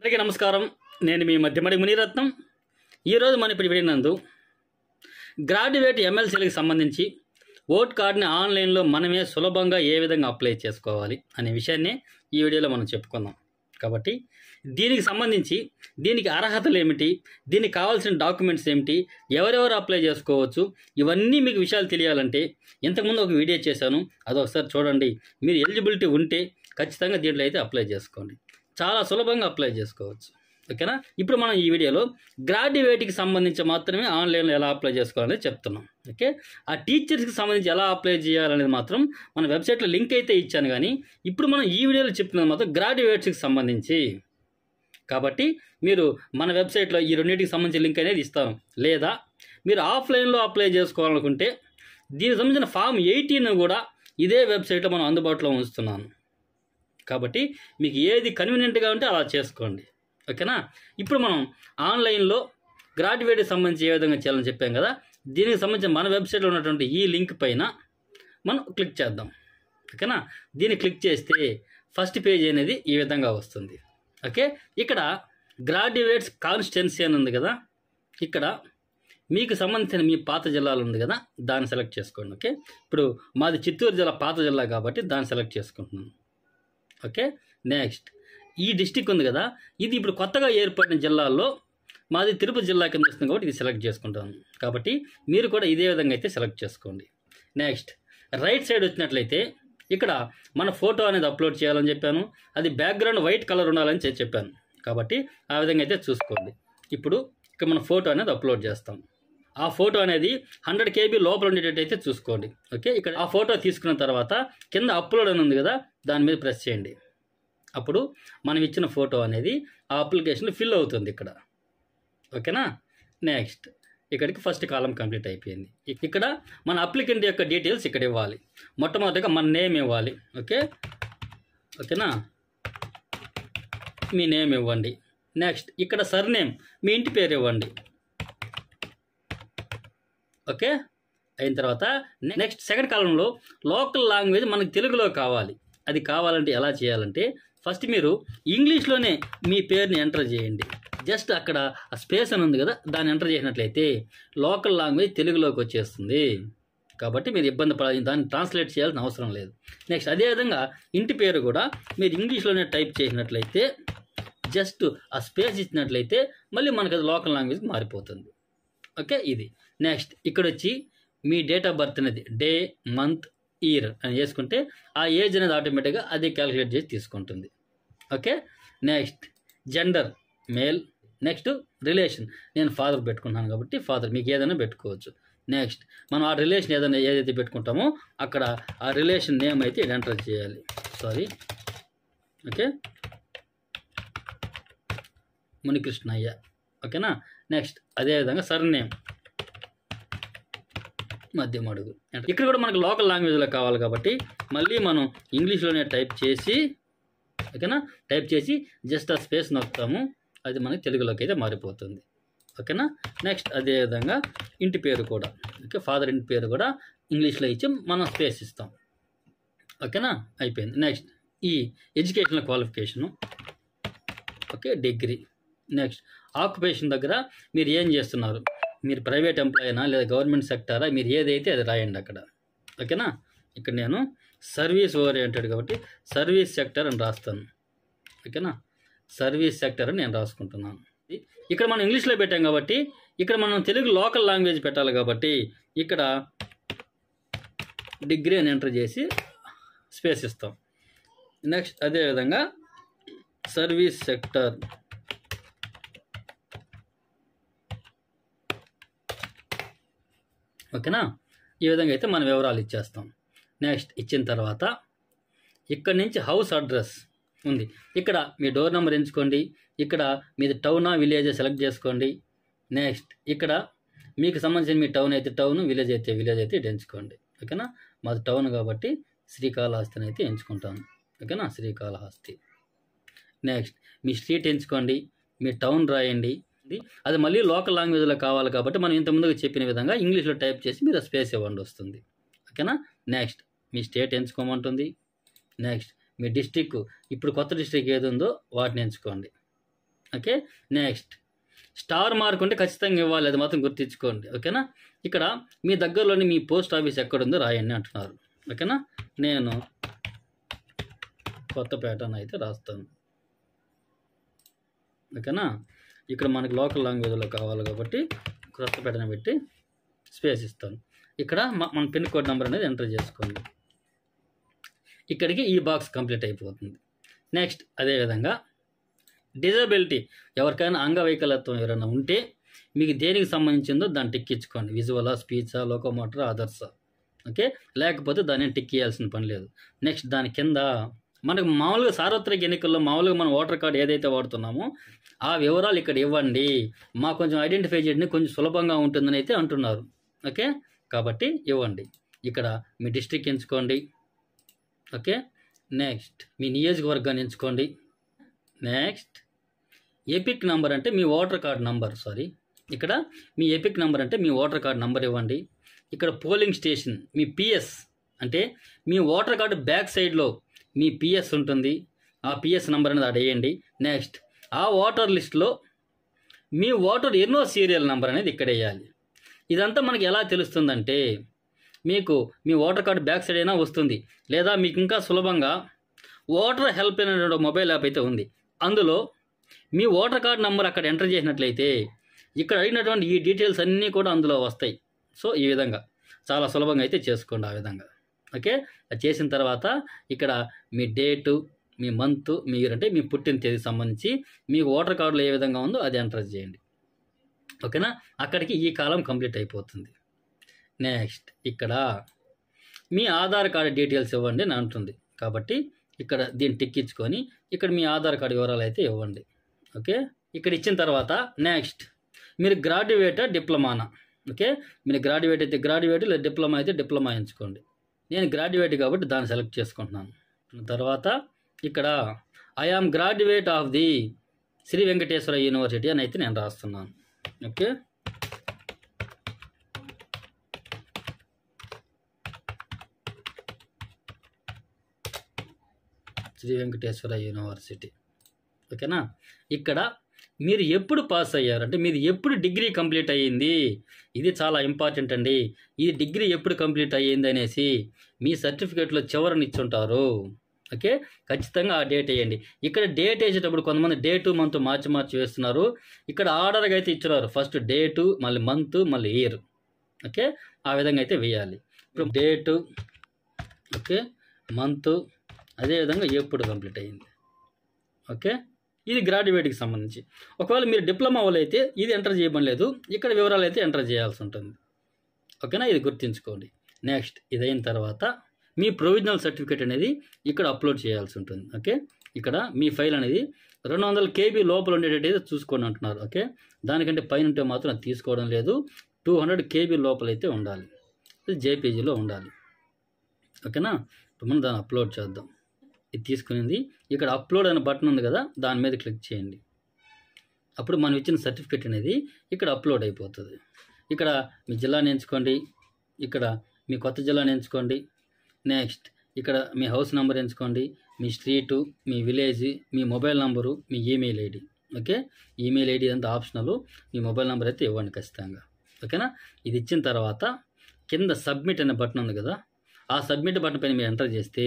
అందరికీ నమస్కారం నేను మీ మధ్యమడి మునిరత్నం ఈరోజు మన ఇప్పుడు విడినందు గ్రాడ్యుయేట్ ఎమ్మెల్సీలకు సంబంధించి ఓట్ కార్డ్ని ఆన్లైన్లో మనమే సులభంగా ఏ విధంగా అప్లై చేసుకోవాలి అనే విషయాన్ని ఈ వీడియోలో మనం చెప్పుకుందాం కాబట్టి దీనికి సంబంధించి దీనికి అర్హతలు ఏమిటి దీనికి కావాల్సిన డాక్యుమెంట్స్ ఏమిటి ఎవరెవరు అప్లై చేసుకోవచ్చు ఇవన్నీ మీకు విషయాలు తెలియాలంటే ఇంతకుముందు ఒక వీడియో చేశాను అది ఒకసారి చూడండి మీరు ఎలిజిబిలిటీ ఉంటే ఖచ్చితంగా దీంట్లో అయితే అప్లై చేసుకోండి చాలా సులభంగా అప్లై చేసుకోవచ్చు ఓకేనా ఇప్పుడు మనం ఈ వీడియోలో గ్రాడ్యుయేట్కి సంబంధించి మాత్రమే ఆన్లైన్లో ఎలా అప్లై చేసుకోవాలని చెప్తున్నాం ఓకే ఆ టీచర్స్కి సంబంధించి ఎలా అప్లై చేయాలనేది మాత్రం మన వెబ్సైట్లో లింక్ అయితే ఇచ్చాను కానీ ఇప్పుడు మనం ఈ వీడియోలో చెప్తున్నది మాత్రం గ్రాడ్యుయేట్స్కి సంబంధించి కాబట్టి మీరు మన వెబ్సైట్లో ఈ రెండింటికి సంబంధించిన లింక్ అనేది ఇస్తాను లేదా మీరు ఆఫ్లైన్లో అప్లై చేసుకోవాలనుకుంటే దీనికి సంబంధించిన ఫామ్ ఎయిటీన్ కూడా ఇదే వెబ్సైట్లో మనం అందుబాటులో ఉంచుతున్నాను కాబట్టి మీకు ఏది కన్వీనియంట్గా ఉంటే అలా చేసుకోండి ఓకేనా ఇప్పుడు మనం ఆన్లైన్లో గ్రాడ్యుయేట్కి సంబంధించి ఏ విధంగా చేయాలని చెప్పాం కదా దీనికి సంబంధించిన మన వెబ్సైట్లో ఉన్నటువంటి ఈ లింక్ పైన మనం క్లిక్ చేద్దాం ఓకేనా దీన్ని క్లిక్ చేస్తే ఫస్ట్ పేజ్ అనేది ఈ విధంగా వస్తుంది ఓకే ఇక్కడ గ్రాడ్యుయేట్స్ కాన్స్టిట్యున్సీ అని ఉంది కదా ఇక్కడ మీకు సంబంధించిన మీ పాత జిల్లాలు ఉంది కదా దాన్ని సెలెక్ట్ చేసుకోండి ఓకే ఇప్పుడు మాది చిత్తూరు జిల్లా పాత జిల్లా కాబట్టి దాన్ని సెలెక్ట్ చేసుకుంటున్నాను ఓకే నెక్స్ట్ ఈ డిస్టిక్ ఉంది కదా ఇది ఇప్పుడు కొత్తగా ఏర్పడిన జిల్లాల్లో మాది తిరుపతి జిల్లా కింద వస్తుంది కాబట్టి ఇది సెలెక్ట్ చేసుకుంటాను కాబట్టి మీరు కూడా ఇదే విధంగా అయితే సెలెక్ట్ చేసుకోండి నెక్స్ట్ రైట్ సైడ్ వచ్చినట్లయితే ఇక్కడ మన ఫోటో అనేది అప్లోడ్ చేయాలని చెప్పాను అది బ్యాక్గ్రౌండ్ వైట్ కలర్ ఉండాలని చె- చెప్పాను కాబట్టి ఆ విధంగా అయితే చూసుకోండి ఇప్పుడు ఇక్కడ మన ఫోటో అనేది అప్లోడ్ చేస్తాం ఆ ఫోటో అనేది హండ్రెడ్ కేబీ లోపల ఉండేటట్టు అయితే చూసుకోండి ఓకే ఇక్కడ ఆ ఫోటో తీసుకున్న తర్వాత కింద అప్లోడ్ అని ఉంది కదా దాని మీద ప్రెస్ చేయండి అప్పుడు మనం ఇచ్చిన ఫోటో అనేది ఆ అప్లికేషన్లో ఫిల్ అవుతుంది ఇక్కడ ఓకేనా నెక్స్ట్ ఇక్కడికి ఫస్ట్ కాలం కంప్లీట్ అయిపోయింది ఇక్- ఇక్కడ మన అప్లికెంట్ యొక్క డీటెయిల్స్ ఇక్కడ ఇవ్వాలి మొట్టమొదటిగా మన నేమ్ ఇవ్వాలి ఓకే ఓకేనా మీ నేమ్ ఇవ్వండి నెక్స్ట్ ఇక్కడ సర్నేమ్ మీ ఇంటి పేరు ఇవ్వండి ఓకే అయిన తర్వాత నెక్స్ట్ సెకండ్ కాలంలో లోకల్ లాంగ్వేజ్ మనకు తెలుగులో కావాలి అది కావాలంటే ఎలా చేయాలంటే ఫస్ట్ మీరు ఇంగ్లీష్లోనే మీ పేరుని ఎంటర్ చేయండి జస్ట్ అక్కడ ఆ స్పేస్ అని ఉంది కదా దాన్ని ఎంటర్ చేసినట్లయితే లోకల్ లాంగ్వేజ్ తెలుగులోకి వచ్చేస్తుంది కాబట్టి మీరు ఇబ్బంది పడాలి దాన్ని ట్రాన్స్లేట్ చేయాల్సిన అవసరం లేదు నెక్స్ట్ అదేవిధంగా ఇంటి పేరు కూడా మీరు ఇంగ్లీష్లోనే టైప్ చేసినట్లయితే జస్ట్ ఆ స్పేస్ ఇచ్చినట్లయితే మళ్ళీ మనకు అది లోకల్ లాంగ్వేజ్ మారిపోతుంది ఓకే ఇది నెక్స్ట్ ఇక్కడ వచ్చి మీ డేట్ ఆఫ్ బర్త్ అనేది డే మంత్ ఇయర్ అని చేసుకుంటే ఆ ఏజ్ అనేది ఆటోమేటిక్గా అది క్యాలిక్యులేట్ చేసి తీసుకుంటుంది okay next gender male next relation నేను ఫాదర్ పెట్టుకున్నాను కాబట్టి ఫాదర్ మీకు ఏదైనా పెట్టుకోవచ్చు నెక్స్ట్ మనం ఆ రిలేషన్ ఏదైనా ఏదైతే పెట్టుకుంటామో అక్కడ ఆ రిలేషన్ నేమ్ అయితే ఎంటర్ చేయాలి సారీ ఓకే మునికృష్ణయ్య ఓకేనా నెక్స్ట్ అదేవిధంగా సర్ నేమ్ మధ్యం అడుగు ఇక్కడ కూడా మనకు లోకల్ లాంగ్వేజ్లో కావాలి కాబట్టి మళ్ళీ మనం ఇంగ్లీష్లోనే టైప్ చేసి ఓకేనా టైప్ చేసి జస్ట్ ఆ స్పేస్ నొక్కుతాము అది మనకి తెలుగులోకి అయితే మారిపోతుంది ఓకేనా నెక్స్ట్ అదేవిధంగా ఇంటి పేరు కూడా ఓకే ఫాదర్ ఇంటి పేరు కూడా ఇంగ్లీష్లో ఇచ్చి మనం స్పేస్ ఇస్తాం ఓకేనా అయిపోయింది నెక్స్ట్ ఈ educational qualification okay degree next occupation దగ్గర మీరు ఏం చేస్తున్నారు మీరు ప్రైవేట్ ఎంప్లాయీనా లేదా గవర్నమెంట్ సెక్టారా మీరు ఏదైతే అది రాయండి అక్కడ ఓకేనా ఇక్కడ నేను సర్వీస్ ఓరియంటెడ్ కాబట్టి సర్వీస్ సెక్టర్ అని రాస్తాను ఓకేనా సర్వీస్ సెక్టర్ అని నేను రాసుకుంటున్నాను ఇక్కడ మనం ఇంగ్లీష్లో పెట్టాం కాబట్టి ఇక్కడ మనం తెలుగు లోకల్ లాంగ్వేజ్ పెట్టాలి కాబట్టి ఇక్కడ డిగ్రీ అని ఎంటర్ చేసి స్పేస్ ఇస్తాం నెక్స్ట్ అదేవిధంగా సర్వీస్ సెక్టర్ ఓకేనా ఈ విధంగా అయితే మనం వివరాలు ఇచ్చేస్తాం నెక్స్ట్ ఇచ్చిన తర్వాత ఇక్కడ నుంచి హౌస్ అడ్రస్ ఉంది ఇక్కడ మీ డోర్ నెంబర్ ఎంచుకోండి ఇక్కడ మీది టౌనా విలేజ్ సెలెక్ట్ చేసుకోండి నెక్స్ట్ ఇక్కడ మీకు సంబంధించిన మీ టౌన్ అయితే టౌన్ విలేజ్ అయితే విలేజ్ అయితే ఇటు ఎంచుకోండి ఓకేనా మాది టౌన్ కాబట్టి శ్రీకాళహస్తిని అయితే ఎంచుకుంటాను ఓకేనా శ్రీకాళహస్తి నెక్స్ట్ మీ స్ట్రీట్ ఎంచుకోండి మీ టౌన్ రాయండి అది మళ్ళీ లోకల్ లాంగ్వేజ్లో కావాలి కాబట్టి మనం ఇంతకుముందుగా చెప్పిన విధంగా ఇంగ్లీష్లో టైప్ చేసి మీరు స్పేస్ ఇవ్వండి వస్తుంది ఓకేనా నెక్స్ట్ మీ స్టేట్ ఎంచుకోమంటుంది నెక్స్ట్ మీ డిస్టిక్ ఇప్పుడు కొత్త డిస్టిక్ ఏది ఉందో వాటిని ఎంచుకోండి ఓకే నెక్స్ట్ స్టార్ మార్క్ ఉంటే ఖచ్చితంగా ఇవ్వాలి అది మాత్రం గుర్తించుకోండి ఓకేనా ఇక్కడ మీ దగ్గరలోని మీ పోస్ట్ ఆఫీస్ ఎక్కడుందో రాయండి అంటున్నారు ఓకేనా నేను కొత్తపేట అని అయితే రాస్తాను ఓకేనా ఇక్కడ మనకి లోకల్ లాంగ్వేజ్లో కావాలి కాబట్టి కొత్తపేటని పెట్టి స్పేస్ ఇస్తాను ఇక్కడ మ- మన పిన్ కోడ్ నెంబర్ అనేది ఎంటర్ చేసుకోండి ఇక్కడికి ఈ బాక్స్ కంప్లీట్ అయిపోతుంది నెక్స్ట్ అదేవిధంగా డిజబిలిటీ ఎవరికైనా అంగవైకల్యత్వం ఎవరైనా ఉంటే మీకు దేనికి సంబంధించిందో దాన్ని టిక్ ఇచ్చుకోండి విజువలా స్పీచా లోకోమోటరా అదర్సా ఓకే లేకపోతే దాన్ని టిక్ ఇవ్వాల్సిన పని లేదు నెక్స్ట్ దాని కింద మనకు మామూలుగా సార్వత్రిక ఎన్నికల్లో మామూలుగా మనం ఓటర్ కార్డు ఏదైతే వాడుతున్నామో ఆ వివరాలు ఇక్కడ ఇవ్వండి మాకు కొంచెం ఐడెంటిఫై చేయడానికి కొంచెం సులభంగా ఉంటుందని అయితే అంటున్నారు ఓకే కాబట్టి ఇవ్వండి ఇక్కడ మీ డిస్ట్రిక్ట్ ఎంచుకోండి ఓకే నెక్స్ట్ మీ నియోజకవర్గాన్ని ఎంచుకోండి నెక్స్ట్ ఎపిక్ నంబర్ అంటే మీ ఓటర్ కార్డ్ నంబర్ సారీ ఇక్కడ మీ ఎపిక్ నంబర్ అంటే మీ ఓటర్ కార్డ్ నంబర్ ఇవ్వండి ఇక్కడ పోలింగ్ స్టేషన్ మీ పిఎస్ అంటే మీ ఓటర్ కార్డు బ్యాక్ సైడ్లో మీ పిఎస్ ఉంటుంది ఆ పిఎస్ నంబర్ అనేది అడేయండి నెక్స్ట్ ఆ ఓటర్ లిస్ట్లో మీ ఓటర్ ఎన్నో సీరియల్ నంబర్ అనేది ఇక్కడ వేయాలి ఇదంతా మనకి ఎలా తెలుస్తుందంటే మీకు మీ ఓటర్ కార్డు బ్యాక్ సైడ్ అయినా వస్తుంది లేదా మీకు ఇంకా సులభంగా ఓటర్ హెల్ప్ లైన్ అనే ఒక మొబైల్ యాప్ అయితే ఉంది అందులో మీ ఓటర్ కార్డ్ నెంబర్ అక్కడ ఎంటర్ చేసినట్లయితే ఇక్కడ అడిగినటువంటి ఈ డీటెయిల్స్ అన్నీ కూడా అందులో వస్తాయి సో ఈ విధంగా చాలా సులభంగా అయితే చేసుకోండి ఆ విధంగా ఓకే అది చేసిన తర్వాత ఇక్కడ మీ డేటు మీ మంత్ మీరు అంటే మీ పుట్టిన తేదీకి సంబంధించి మీకు ఓటర్ కార్డులో ఏ విధంగా ఉందో అది ఎంటర్ చేయండి ఓకేనా అక్కడికి ఈ కాలం కంప్లీట్ అయిపోతుంది నెక్స్ట్ ఇక్కడ మీ ఆధార్ కార్డు డీటెయిల్స్ ఇవ్వండి అని అంటుంది కాబట్టి ఇక్కడ దీన్ని టిక్ ఇచ్చుకొని ఇక్కడ మీ ఆధార్ కార్డు వివరాలు అయితే ఇవ్వండి ఓకే ఇక్కడ ఇచ్చిన తర్వాత నెక్స్ట్ మీరు గ్రాడ్యుయేటా డిప్లొమానా ఓకే మీరు గ్రాడ్యుయేట్ అయితే గ్రాడ్యుయేట్ లేదా డిప్లొమా అయితే డిప్లొమా ఎంచుకోండి నేను గ్రాడ్యుయేట్ కాబట్టి దాన్ని సెలెక్ట్ చేసుకుంటున్నాను తర్వాత ఇక్కడ I am graduate of the Shri Venkateswara university అని అయితే నేను రాస్తున్నాను ఓకే శ్రీ వెంకటేశ్వర యూనివర్సిటీ ఓకేనా ఇక్కడ మీరు ఎప్పుడు పాస్ అయ్యారు అంటే మీది ఎప్పుడు డిగ్రీ కంప్లీట్ అయ్యింది ఇది చాలా ఇంపార్టెంట్ అండి ఈ డిగ్రీ ఎప్పుడు కంప్లీట్ అయ్యింది అనేసి మీ సర్టిఫికేట్లో చివరని ఇచ్చుంటారు ఓకే ఖచ్చితంగా ఆ డేట్ వేయండి ఇక్కడ డేట్ వేసేటప్పుడు కొంతమంది డేటు మంత్ మార్చి మార్చి వేస్తున్నారు ఇక్కడ ఆర్డర్గా అయితే ఇచ్చున్నారు ఫస్ట్ డేటు మళ్ళీ మంత్ మళ్ళీ ఇయర్ ఓకే ఆ విధంగా అయితే వేయాలి ఇప్పుడు డేటు ఓకే మంత్ అదేవిధంగా ఎప్పుడు కంప్లీట్ అయ్యింది ఓకే ఇది గ్రాడ్యుయేట్కి సంబంధించి ఒకవేళ మీరు డిప్లొమా వాళ్ళు అయితే ఇది ఎంటర్ చేయమని లేదు ఇక్కడ వివరాలు అయితే ఎంటర్ చేయాల్సి ఉంటుంది ఓకేనా ఇది గుర్తుంచుకోండి నెక్స్ట్ ఇదైన తర్వాత మీ ప్రొవిజనల్ సర్టిఫికేట్ అనేది ఇక్కడ అప్లోడ్ చేయాల్సి ఉంటుంది ఓకే ఇక్కడ మీ ఫైల్ అనేది రెండు వందల కేబీ లోపల ఉండేటట్టయితే చూసుకోండి అంటున్నారు ఓకే దానికంటే పైన ఉంటే మాత్రం అది తీసుకోవడం లేదు టూ హండ్రెడ్ కేబీ లోపల అయితే ఉండాలి ఇది జేపీజీలో ఉండాలి ఓకేనా ఇప్పుడు మనం దాన్ని అప్లోడ్ చేద్దాం ఇది తీసుకునింది ఇక్కడ అప్లోడ్ అనే బటన్ ఉంది కదా దాని మీద క్లిక్ చేయండి అప్పుడు మనం ఇచ్చిన సర్టిఫికేట్ అనేది ఇక్కడ అప్లోడ్ అయిపోతుంది ఇక్కడ మీ జిల్లాని ఎంచుకోండి ఇక్కడ మీ కొత్త జిల్లాని ఎంచుకోండి నెక్స్ట్ ఇక్కడ మీ హౌస్ నెంబర్ ఎంచుకోండి మీ స్ట్రీటు మీ విలేజ్ మీ మొబైల్ నంబరు మీ email ID okay email ID అంతా ఆప్షనల్ మీ మొబైల్ నెంబర్ అయితే ఇవ్వండి ఖచ్చితంగా ఓకేనా ఇది ఇచ్చిన తర్వాత కింద సబ్మిట్ అనే బటన్ ఉంది కదా ఆ సబ్మిట్ బటన్ పైన మీరు ఎంటర్ చేస్తే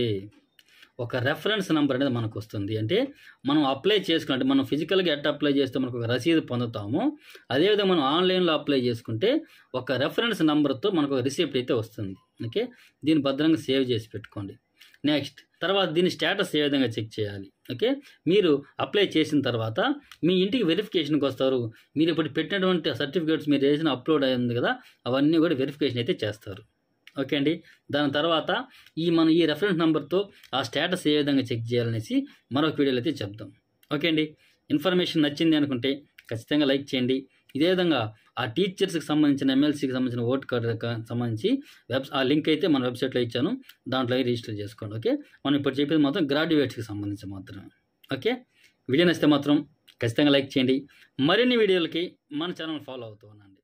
ఒక రెఫరెన్స్ నెంబర్ అనేది మనకు వస్తుంది అంటే మనం అప్లై చేసుకుంటే మనం ఫిజికల్గా ఎట్లా అప్లై చేస్తే మనకు ఒక రసీదు పొందుతామో అదేవిధంగా మనం ఆన్లైన్లో అప్లై చేసుకుంటే ఒక రెఫరెన్స్ నెంబర్తో మనకు ఒక రిసిప్ట్ అయితే వస్తుంది ఓకే దీన్ని భద్రంగా సేవ్ చేసి పెట్టుకోండి నెక్స్ట్ తర్వాత దీని స్టేటస్ ఏ విధంగా చెక్ చేయాలి ఓకే మీరు అప్లై చేసిన తర్వాత మీ ఇంటికి వెరిఫికేషన్కి వస్తారు మీరు ఇప్పుడు పెట్టినటువంటి సర్టిఫికేట్స్ మీరు వేసిన అప్లోడ్ అయింది కదా అవన్నీ కూడా వెరిఫికేషన్ అయితే చేస్తారు ఓకే అండి దాని తర్వాత ఈ మన ఈ రెఫరెన్స్ నెంబర్తో ఆ స్టేటస్ ఏ విధంగా చెక్ చేయాలనేసి మరొక వీడియోలో అయితే చెప్దాం ఓకే అండి ఇన్ఫర్మేషన్ నచ్చింది అనుకుంటే ఖచ్చితంగా లైక్ చేయండి ఇదే విధంగా ఆ టీచర్స్కి సంబంధించిన ఎమ్మెల్సీకి సంబంధించిన ఓట్ కార్డు సంబంధించి వెబ్ ఆ లింక్ అయితే మన వెబ్సైట్లో ఇచ్చాను దాంట్లో రిజిస్టర్ చేసుకోండి ఓకే మనం ఇప్పుడు చెప్పేది మాత్రం గ్రాడ్యుయేట్స్కి సంబంధించి మాత్రమే ఓకే వీడియో నచ్చితే మాత్రం ఖచ్చితంగా లైక్ చేయండి మరిన్ని వీడియోలకి మన ఛానల్ ఫాలో అవుతూ ఉండండి